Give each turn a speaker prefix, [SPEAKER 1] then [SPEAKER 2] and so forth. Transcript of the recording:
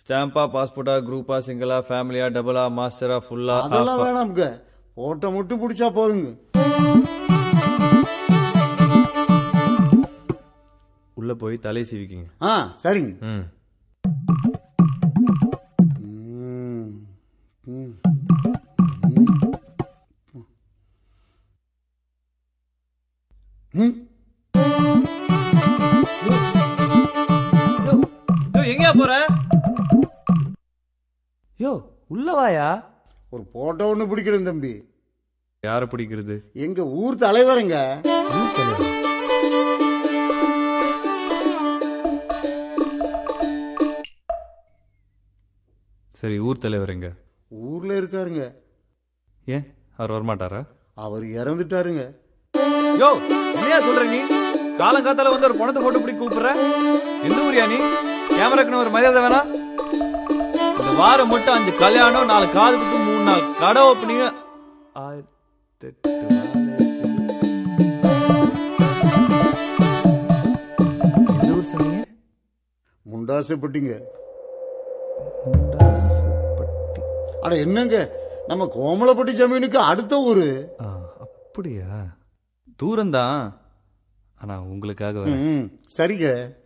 [SPEAKER 1] ஸ்டாம்பா பாஸ்போர்ட்டா குரூப்பா சிங்கிளா ஃபேமிலியா டபுளா மாஸ்டரா ஃபுல்லா
[SPEAKER 2] அதெல்லாம் வேணாமுங்க போட்டோ மட்டும் பிடிச்சா போதுங்க
[SPEAKER 1] உள்ள போய் தலையை சீவிக்கிங்க
[SPEAKER 2] ஆ சரிங்க
[SPEAKER 1] ம்
[SPEAKER 2] ம், ம். ம்
[SPEAKER 1] யோ யோ எங்கயா போற யோ உள்ள வாயா
[SPEAKER 2] ஒரு போட்டோ ஒன்று பிடிக்கணும் தம்பி
[SPEAKER 1] யாரை பிடிக்கிறது
[SPEAKER 2] எங்க ஊர் தலைவருங்க
[SPEAKER 1] சரி ஊர் தலைவர் எங்க
[SPEAKER 2] ஊர்ல இருக்காருங்க
[SPEAKER 1] ஏன் அவர் வரமாட்டாரா
[SPEAKER 2] அவர் இறந்துட்டாருங்க
[SPEAKER 1] யோ என்னையா சொல்ற நீ காலங்காத்தால வந்து ஒரு பணத்தை போட்டு பிடி கூப்பிடுற எந்த ஊரியா நீ கேமராக்குன்னு ஒரு மரியாதை வேணாம் இந்த வாரம் மட்டும் அஞ்சு கல்யாணம் நாலு காது குத்து மூணு நாள் கடை ஓப்பனிங்க ஆயிரத்தெட்டு வேலை இருக்குது. எந்த ஊர் சொன்னீங்க
[SPEAKER 2] முண்டாசப்பட்டிங்க
[SPEAKER 1] முண்டாசுப்பட்டி.
[SPEAKER 2] அட என்னங்க நம்ம கோமலப்பட்டி ஜமீனுக்கு அடுத்த ஊரு
[SPEAKER 1] ஆ, அப்படியா தூரம்தான் ஆனா உங்களுக்காக வரேன்
[SPEAKER 2] ம் சரிங்க